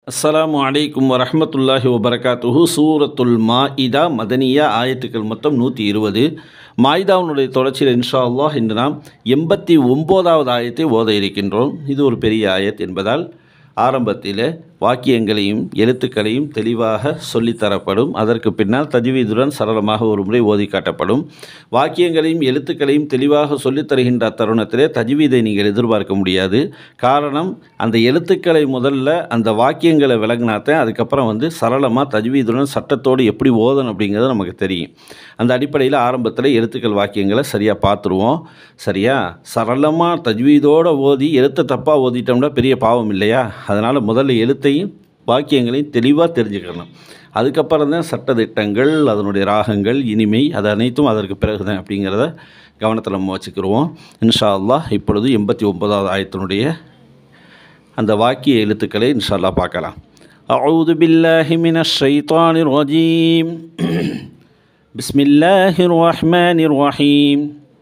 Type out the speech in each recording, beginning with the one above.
அஸ்ஸலாமு அலைக்கும் வரஹ்மத்துல்லாஹி வபரகாத்துஹு சூரத்துல் மாஇதா மதனியா ஆயத்துக்கள் மொத்தம் நூற்றி இருபது மாயிதாவினுடைய தொடர்ச்சியில் இன்ஷா அல்லாஹ் இன்று நாம் எண்பத்தி ஒம்போதாவது ஆயத்தை ஓத இருக்கின்றோம் இது ஒரு பெரிய ஆயத் என்பதால் ஆரம்பத்தில் வாக்கியங்களையும் எழுத்துக்களையும் தெளிவாக சொல்லித்தரப்படும் அதற்கு பின்னால் தஜ்வீதுடன் சரளமாக ஒரு முறை ஓதி காட்டப்படும் வாக்கியங்களையும் எழுத்துக்களையும் தெளிவாக சொல்லித் தருகின்ற தருணத்திலே தஜ்வீதை நீங்கள் எதிர்பார்க்க முடியாது காரணம் அந்த எழுத்துக்களை முதல்ல அந்த வாக்கியங்களை விளங்கினாத்தான் அதுக்கப்புறம் வந்து சரளமாக தஜ்வீதுடன் சட்டத்தோடு எப்படி ஓதணும் அப்படிங்கிறது நமக்கு தெரியும் அந்த அடிப்படையில் ஆரம்பத்தில் எழுத்துக்கள் வாக்கியங்களை சரியாக பார்த்துருவோம் சரியா சரளமாக தஜ்வீதோடு ஓதி எழுத்தை தப்பாக ஓதிட்டோம்னா பெரிய பாவம் இல்லையா அதனால் முதல்ல எழுத்தையும் வாக்கியங்களையும் தெளிவாக தெரிஞ்சுக்கணும் அதுக்கப்புறம் தான் சட்டத்திட்டங்கள் அதனுடைய ராகங்கள் இனிமை அது அனைத்தும் அதற்கு பிறகு தான் அப்படிங்கிறத கவனத்தில் நம்ம வச்சுக்கிருவோம் இன்ஷா அல்லாஹ் இப்பொழுது எண்பத்தி ஒன்பதாவது ஆயத்தினுடைய அந்த வாக்கிய எழுத்துக்களை இன்ஷா அல்லாஹ் பார்க்கலாம் أعوذ بالله من الشيطان الرجيم بسم الله الرحمن الرحيم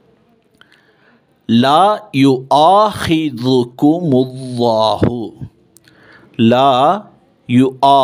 لا يؤاخذكم الله லா யு ஆ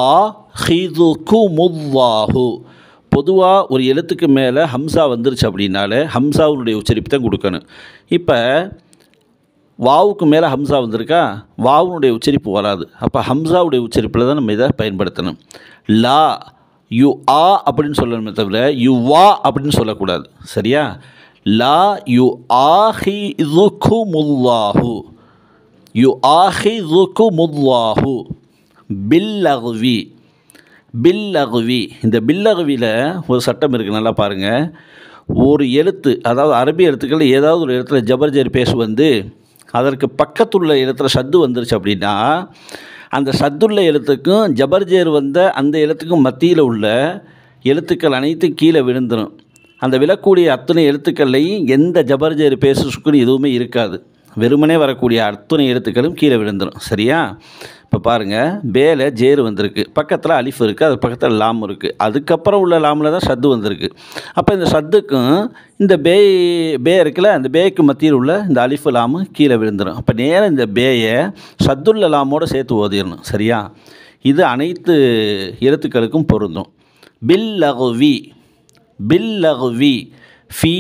ஹிதுகுமுல்லாஹு பொதுவாக ஒரு எழுத்துக்கு மேலே ஹம்சா வந்துருச்சு அப்படின்னாலே ஹம்சாவுடைய உச்சரிப்பு தான் கொடுக்கணும் இப்போ வாவுக்கு மேலே ஹம்சா வந்திருக்கா வாவுனுடைய உச்சரிப்பு வராது அப்போ ஹம்சாவுடைய உச்சரிப்பில் தான் நம்ம இதை பயன்படுத்தணும் லா யு ஆ அப்படின்னு சொல்லணுமே தவிர யு வா அப்படின்னு சொல்லக்கூடாது சரியா லா யு ஆஹி முல்லாஹு யு ஆஹிதுக்குமுல்லாஹு பில்லகுவி பில்லகுவி இந்த பில்லகுவியில் ஒரு சட்டம் இருக்குது நல்லா பாருங்கள் ஒரு எழுத்து அதாவது அரபி எழுத்துக்கள் ஏதாவது ஒரு இடத்துல ஜபர்ஜர் பேசு வந்து அதற்கு பக்கத்துள்ள இடத்துல சத்து வந்துருச்சு அப்படின்னா அந்த சத்துள்ள எழுத்துக்கும் ஜபர்ஜேர் வந்த அந்த எழுத்துக்கும் மத்தியில் உள்ள எழுத்துக்கள் அனைத்தும் கீழே விழுந்துடும் அந்த விழக்கூடிய அத்தனை எழுத்துக்கள்லையும் எந்த ஜபர்ஜேர் பேசு சுக்குன்னு எதுவுமே இருக்காது வெறுமனே வரக்கூடிய அத்தனை எழுத்துக்களும் கீழே விழுந்துடும் சரியா இப்போ பாருங்கள் பேல ஜேரு வந்திருக்கு பக்கத்தில் அலிஃப் இருக்குது அது பக்கத்தில் லாம் இருக்குது அதுக்கப்புறம் உள்ள லாமில் தான் சத்து வந்திருக்கு அப்போ இந்த சத்துக்கும் இந்த பே பே இருக்குல்ல அந்த பேக்கு மத்தியில் உள்ள இந்த அலிஃபு லாமு கீழே விழுந்துடும் அப்போ நேராக இந்த பேயை சத்துள்ள லாமோடு சேர்த்து ஓதிடணும் சரியா இது அனைத்து எழுத்துக்களுக்கும் பொருந்தும் பில் லகுவி பில் லகுவி ஃபீ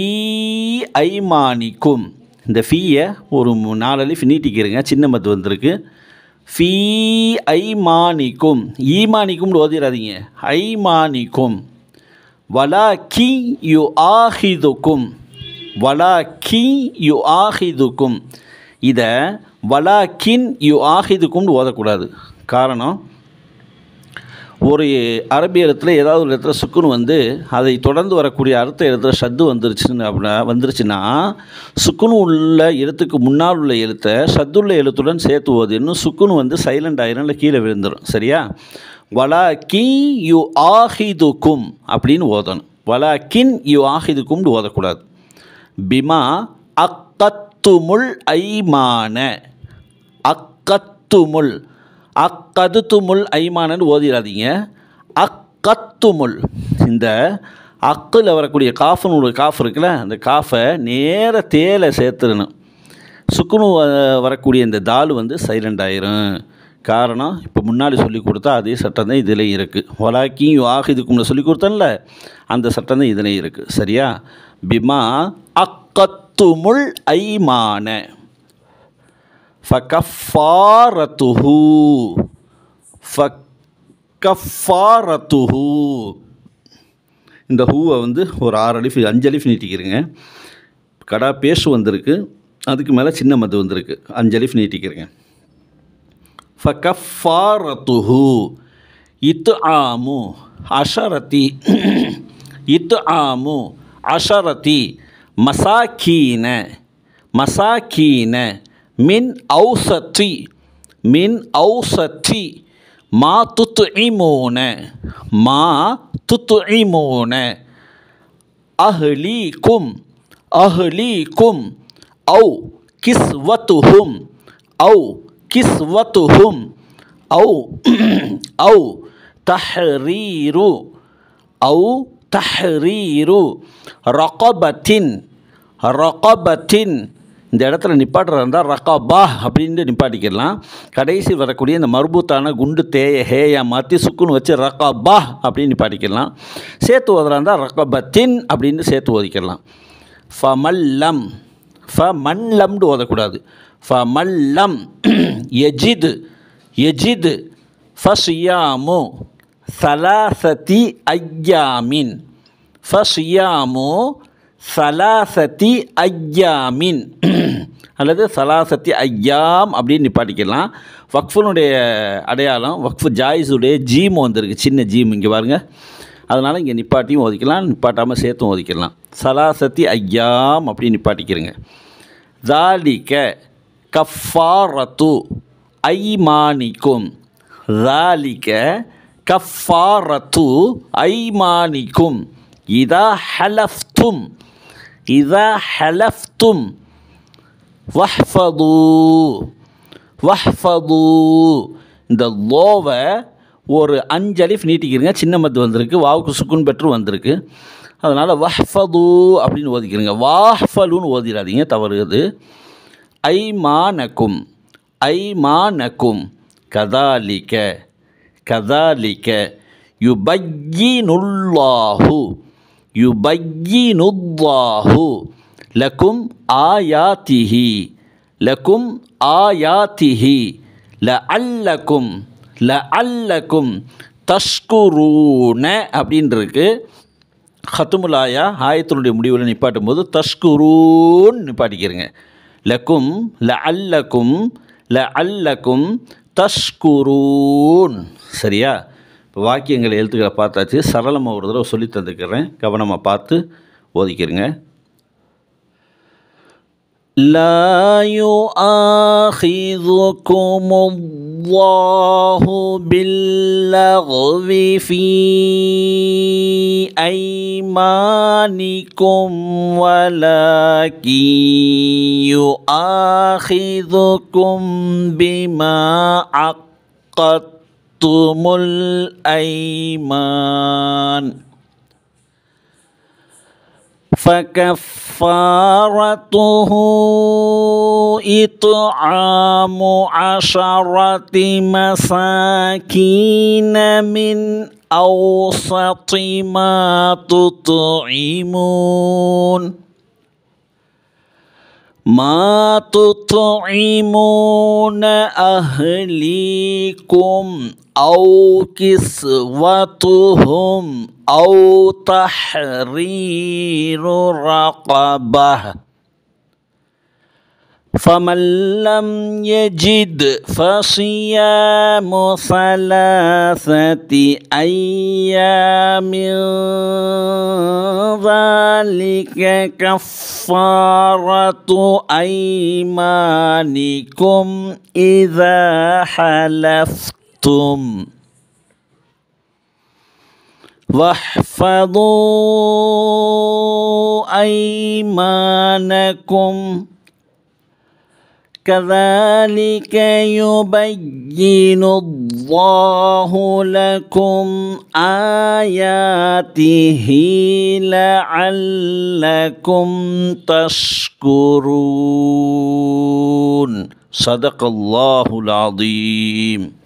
ஐமானிக்கும் இந்த ஃபீயை ஒரு நாலு அலிஃப் நீட்டிக்கிறங்க சின்ன மத்து வந்திருக்கு ஃபீ ஐமானிக்கும் ஈமானிக்கும்னு ஓதிடாதீங்க ஐமானிக்கும் வலா கி யு ஆஹிதுக்கும் வலா கி யு ஆஹிதுக்கும் இதை வலா கின் யு ஆஹிதுக்கும்னு ஓதக்கூடாது காரணம் ஒரு அரபி இடத்துல ஏதாவது ஒரு இடத்துல சுக்குன்னு வந்து அதை தொடர்ந்து வரக்கூடிய அடுத்த இடத்துல சத்து வந்துருச்சுன்னு அப்படின்னா வந்துருச்சுன்னா சுக்குனு உள்ள எழுத்துக்கு முன்னால் உள்ள எழுத்தை சத்துள்ள எழுத்துடன் சேர்த்து ஓது இன்னும் சுக்குனு வந்து சைலண்ட் ஆயிரும் இல்லை கீழே விழுந்துடும் சரியா வலா கி யு ஆஹிதுக்கும் அப்படின்னு ஓதணும் வலா கின் யு ஆஹிதுக்கும்னு ஓதக்கூடாது பிமா அக்கத்துமுல் ஐமான அக்கத்துமுல் அக்கதுத்துமுல் ஐமானன்னு ஓதிடாதீங்க அக்கத்துமுல் இந்த அக்கில் வரக்கூடிய காஃபனுடைய காஃப் இருக்குல்ல அந்த காஃபை நேர தேலை சேர்த்துடணும் சுக்குனு வரக்கூடிய இந்த தால் வந்து சைலண்ட் ஆயிரும் காரணம் இப்போ முன்னாடி சொல்லி கொடுத்தா அதே சட்டம் தான் இதில் இருக்குது ஒலாக்கியும் ஆகிதுக்கும்னு சொல்லி கொடுத்தேன்ல அந்த சட்டம் தான் இதில் இருக்குது சரியா பிமா அக்கத்துமுல் ஐமான ஃபகஃபாரத்துஹு ஃபகஃபாரத்துஹு இந்த ஹூவை வந்து ஒரு ஆறு அலிஃப் அஞ்சு அலிஃப் நீட்டிக்கிறேங்க கடா பேசு வந்திருக்கு அதுக்கு மேலே சின்ன மது வந்திருக்கு அஞ்சு அலிஃப் நீட்டிக்கிறேங்க ஃபகஃபாரத்துஹு இத்து ஆமு அஷரதி இத்து ஆமு அஷரதி மசாக்கீன மசாக்கீன மின் ஔசத்தி மின் ஔசத்தி மா துத்து இமோன மா துத்து இமோன அஹ்லீக்கும் அஹ்லீக்கும் ஔ கிஸ்வத்துஹும் ஔ கிஸ்வத்துஹும் ஔ ஔ தஹ்ரீரு ஔ தஹ்ரீரு ரகபத்தின் ரகபத்தின் இந்த இடத்துல நிப்பாட்டுறதா இருந்தால் ரகாபா அப்படின்னு நிப்பாட்டிக்கிடலாம் கடைசி வரக்கூடிய இந்த மர்பூத்தான குண்டு தேய ஹேயா மாற்றி சுக்குன்னு வச்சு ரகாபா அப்படின்னு நிப்பாட்டிக்கிடலாம் சேர்த்து ஓதுறா இருந்தால் ரகபத்தின் அப்படின்னு சேர்த்து ஓதிக்கிடலாம் ஃபமல்லம் ஃப மன்லம்னு ஓதக்கூடாது ஃப மல்லம் எஜிது எஜிது ஃபசியாமு சலாசதி ஐயாமின் ஃபசியாமு சலாசதி ஐயாமின் அல்லது சலாசத்தி ஐயாம் அப்படின்னு நிப்பாட்டிக்கலாம் வக்ஃபுனுடைய அடையாளம் வக்ஃபு ஜாயிஸுடைய ஜீம் வந்திருக்கு சின்ன ஜீம் இங்கே பாருங்கள் அதனால் இங்கே நிப்பாட்டியும் ஒதுக்கலாம் நிப்பாட்டாமல் சேர்த்தும் ஒதுக்கிடலாம் சலாசத்தி ஐயாம் அப்படின்னு நிப்பாட்டிக்கிறங்க ஜாலிக்க கஃபாரத்து ஐமானிக்கும் ஜாலிக்க கஃபாரத்து ஐமானிக்கும் இதா ஹலஃப்தும் இதா ஹலஃப்தும் வஹ்ஃபது வஹ்ஃபது இந்த லோவை ஒரு அஞ்சு அலிஃப் நீட்டிக்கிறங்க சின்ன மத்து வந்திருக்கு வாவுக்கு சுக்குன் பெற்று வந்திருக்கு அதனால் வஹ்ஃபது அப்படின்னு ஓதிக்கிறங்க வாஹ்ஃபலுன்னு ஓதிடாதீங்க தவறு அது ஐமானக்கும் ஐமானக்கும் கதாலிக்க கதாலிக்க யுபையினுல்லாஹு யுபையினுல்லாஹு லக்கும் ஆயாத்திஹி லக்கும் ஆயாத்திஹி லஅல்லக்கும் லஅல்லக்கும் தஷ்குரூன அப்படின்னு இருக்கு ஹத்துமுலாயா ஆயத்தினுடைய முடிவில் நிப்பாட்டும் போது தஷ்குரூன் நிப்பாட்டிக்கிறங்க லக்கும் லஅல்லக்கும் லஅல்லக்கும் தஷ்குரூன் சரியா இப்போ வாக்கியங்கள் எழுத்துக்களை பார்த்தாச்சு சரளமாக ஒரு தடவை சொல்லி தந்துக்கிறேன் கவனமாக பார்த்து ஓதிக்கிறங்க لا يؤاخذكم الله باللغو في أيمانكم ولكن يؤاخذكم بما عقدتم الأيمان فكفارته إطعام عشرة مساكين من أوسط ما تطعمون ما تطعمون أهليكم أو كسوتهم أو تحرير رقبة فمن لم يجد فصيام ثلاثة أيام ذلك كفارة أيمانكم إذا حلفتم واحفظوا أيمانكم كذلك يبين الله لكم آياته لعلكم تشكرون صدق الله العظيم